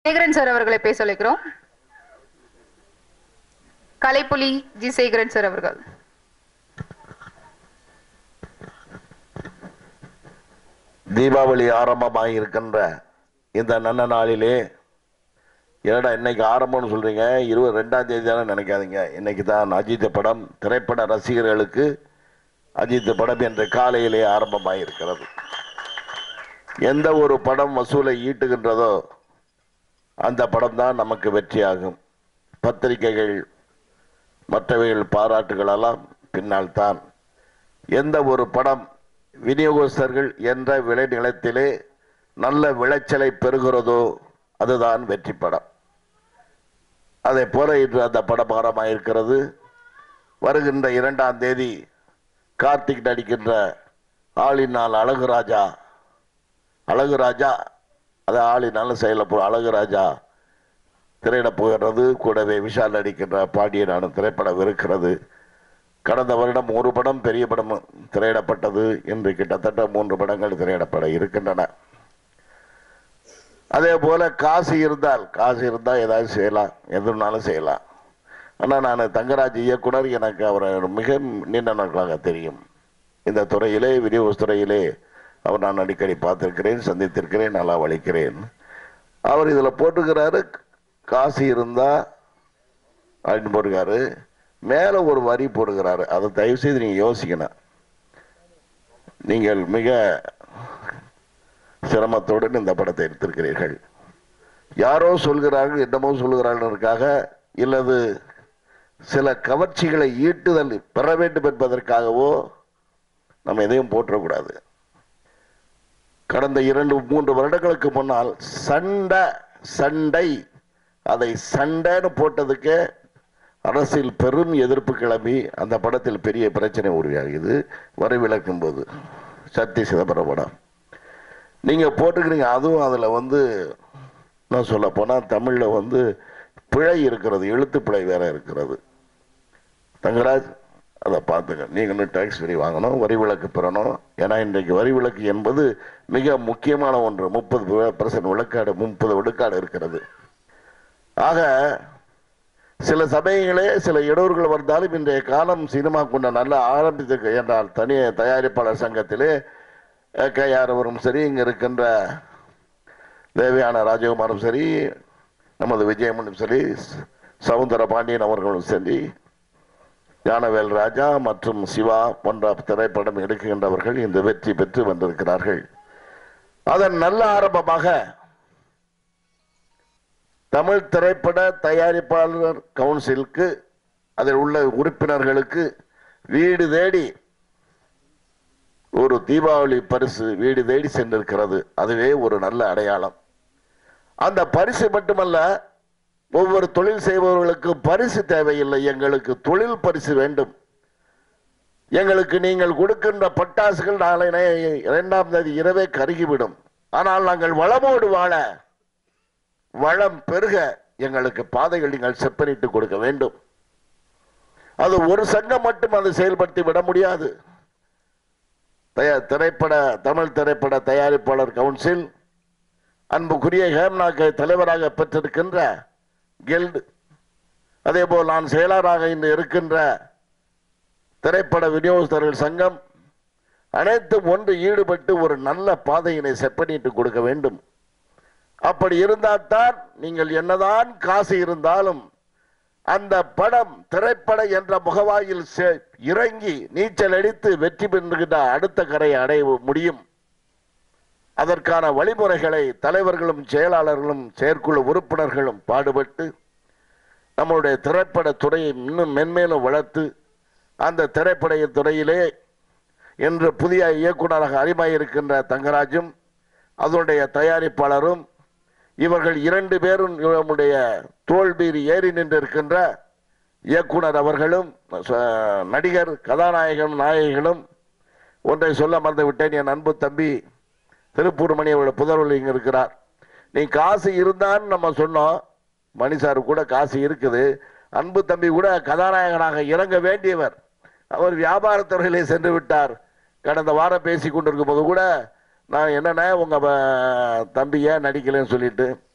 Sekaran sir அவர்களை பேச அழைக்கிறோம் கலைப்புலி ஜி சேகரன் சார் அவர்கள் தீபாவளி ஆரம்பமாக இருக்கின்ற இந்த நல்ல நாளிலே என்னடா இன்னைக்கு ஆரம்பம்னு சொல்றீங்க இருபது ரெண்டாம் தேதி தானே நினைக்காதீங்க இன்னைக்கு தான் அஜித் படம் திரைப்பட ரசிகர்களுக்கு அஜித் படம் என்ற காலையிலே ஆரம்பமாக இருக்கிறது எந்த ஒரு படம் வசூலை ஈட்டுகின்றதோ அந்த படம் தான் நமக்கு வெற்றியாகும் பத்திரிகைகள் மற்றவைகள் பாராட்டுகள் எல்லாம் பின்னால் தான் எந்த ஒரு படம் விநியோகஸ்தர்கள் என்ற விளைநிலத்திலே நல்ல விளைச்சலை பெறுகிறதோ அதுதான் வெற்றி படம் அதே போல இன்று அந்த படம் ஆரம்பமாயிருக்கிறது வருகின்ற இரண்டாம் தேதி கார்த்திக் நடிக்கின்ற ஆளினால் அழகு ராஜா அழகு ராஜா அது ஆளினாலும் செயல போ அழகு ராஜா திரையிட போகிறது கூடவே விஷால் நடிக்கின்ற பாண்டிய நானும் திரைப்படம் இருக்கிறது கடந்த வருடம் ஒரு படம் பெரிய படம் திரையிடப்பட்டது இன்று கிட்டத்தட்ட மூன்று படங்கள் திரையிடப்பட இருக்கின்றன அதே போல காசு இருந்தால் காசு இருந்தால் ஏதாவது செய்யலாம் எதுனாலும் செய்யலாம் ஆனால் நான் தங்கராஜ் இயக்குனர் எனக்கு அவரை மிக நீண்ட நாட்களாக தெரியும் இந்த துறையிலே விநியோக துறையிலே அவர் நான் அடிக்கடி பார்த்திருக்கிறேன் சந்தித்திருக்கிறேன் நல்லா வலிக்கிறேன் அவர் இதில் போட்டுக்கிறாரு காசு இருந்தா அப்படின்னு போட்டுக்காரு மேலே ஒரு வரி போடுகிறாரு அதை தயவு செய்து நீங்கள் யோசிக்கணும் நீங்கள் மிக சிரமத்துடன் இந்த படத்தை எடுத்திருக்கிறீர்கள் யாரோ சொல்கிறார்கள் என்னமோ சொல்கிறார்களுக்காக இல்லது சில கவர்ச்சிகளை ஈட்டுதல் பெற வேண்டும் என்பதற்காகவோ நம்ம எதையும் போற்றக்கூடாது கடந்த இரண்டு மூன்று வருடங்களுக்கு முன்னால் சண்டை சண்டை அதை சண்டைன்னு போட்டதுக்கு அரசில் பெரும் எதிர்ப்பு கிளம்பி அந்த படத்தில் பெரிய பிரச்சனை உருவாகியது வரைவிலக்கும் போது சக்தி சிதம்பரம் படம் நீங்க போட்டுக்கிறீங்க அதுவும் அதுல வந்து நான் சொல்ல போனா தமிழ்ல வந்து பிழை இருக்கிறது எழுத்து பிழை வேற இருக்கிறது தங்கராஜ் அதை பார்த்துங்க நீங்க இன்னும் டேக்ஸ் வரி வாங்கணும் வரி விலக்கு பெறணும் ஏன்னா இன்றைக்கு வரி விலக்கு என்பது மிக முக்கியமான ஒன்று முப்பது பர்சன்ட் விழுக்காடு முப்பது விழுக்காடு இருக்கிறது ஆக சில சமயங்களே சில இடர்கள் வந்தாலும் இன்றைய காலம் சினிமா கொண்ட நல்ல ஆரம்பித்து என்றால் தனி தயாரிப்பாளர் சங்கத்திலே கேஆர் அவரும் சரி இங்க இருக்கின்ற தேவையான ராஜகுமாரும் சரி நமது விஜயமனும் சரி சவுந்தர பாண்டியன் அவர்களும் சரி ஞானவேல் ராஜா மற்றும் சிவா போன்ற திரைப்படம் எடுக்கின்றவர்கள் இந்த வெற்றி பெற்று வந்திருக்கிறார்கள் அதன் நல்ல ஆரம்பமாக தமிழ் திரைப்பட தயாரிப்பாளர் கவுன்சிலுக்கு அதில் உள்ள உறுப்பினர்களுக்கு வீடு தேடி ஒரு தீபாவளி பரிசு வீடு தேடி சென்றிருக்கிறது அதுவே ஒரு நல்ல அடையாளம் அந்த பரிசு மட்டுமல்ல ஒவ்வொரு தொழில் செய்பவர்களுக்கு பரிசு தேவையில்லை எங்களுக்கு தொழில் பரிசு வேண்டும் எங்களுக்கு நீங்கள் கொடுக்கின்ற பட்டாசுகள் நாளை நே- இரண்டாம் தேதி இரவே கருகிவிடும் ஆனால் நாங்கள் வளமோடு வாழ வளம் பெருக எங்களுக்கு பாதைகள் நீங்கள் செப்பனிட்டு கொடுக்க வேண்டும் அது ஒரு சங்கம் மட்டும் அதை செயல்படுத்தி விட முடியாது தயா- திரைப்பட தமிழ் திரைப்பட தயாரிப்பாளர் கவுன்சில் அன்புக்குரிய ஹேம்நாக்கை தலைவராக பெற்றிருக்கின்ற கில்டு அதே போல் நான் செயலராக இன்று இருக்கின்ற திரைப்பட விநியோகஸ்தர்கள் சங்கம் அனைத்தும் ஒன்று ஈடுபட்டு ஒரு நல்ல பாதையினை செப்பனிட்டு கொடுக்க வேண்டும் அப்படி இருந்தால்தான் நீங்கள் என்னதான் காசு இருந்தாலும் அந்த படம் திரைப்பட என்ற முகவாயில் செ- இறங்கி நீச்சல் அடித்து வெற்றி பெறுகின்ற அடுத்த கரையை அடைய முடியும் அதற்கான வழிமுறைகளை தலைவர்களும் செயலாளர்களும் செயற்குழு உறுப்பினர்களும் பாடுபட்டு நம்மளுடைய திரைப்பட துறையை இன்னும் மென்மேலும் வளர்த்து அந்த திரைப்பட துறையிலே இன்று புதிய இயக்குனராக அறிமுகிருக்கின்ற தங்கராஜும் அதனுடைய தயாரிப்பாளரும் இவர்கள் இரண்டு பேரும் நம்முடைய தோல்பீர் ஏறி நின்றிருக்கின்ற இயக்குனர் அவர்களும் ச- நடிகர் கதாநாயகன் நாயகிகளும் ஒன்றை சொல்ல மறந்து விட்டேன் என் அன்பு தம்பி திருப்பூர் மணி அவருடைய புதர்வல் இங்க இருக்கிறார் நீ காசு இருந்தான்னு நம்ம சொன்னோம் மணி சார் கூட காசு இருக்குது அன்பு தம்பி கூட கதாநாயகனாக இறங்க வேண்டியவர் அவர் வியாபாரத்துறையிலே சென்று விட்டார் கடந்த வாரம் பேசி கொண்டிருக்கும் போது கூட நான் என்னண்ணே உங்க ப- தம்பி ஏன் நடிக்கலைன்னு சொல்லிட்டு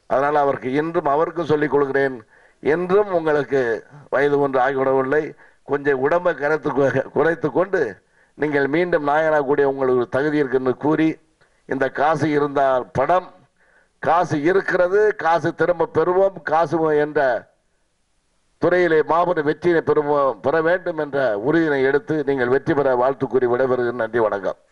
அதனால் அவருக்கு இன்றும் அவருக்கும் சொல்லிக் கொள்கிறேன் என்றும் உங்களுக்கு வயது ஒன்று ஆகிவிடவில்லை கொஞ்சம் உடம்பை கரைத்து கொ- குறைத்து கொண்டு நீங்கள் மீண்டும் நாயனாகக்கூடிய உங்களுக்கு தகுதி இருக்குன்னு கூறி இந்த காசு இருந்தால் படம் காசு இருக்கிறது காசு திரும்ப பெறுவோம் காசு என்ற துறையிலே மாபெரும் வெற்றியை பெறுவோம் பெற வேண்டும் என்ற உறுதியினை எடுத்து நீங்கள் வெற்றி பெற வாழ்த்து கூறி விடைபெறுகிறேன் நன்றி வணக்கம்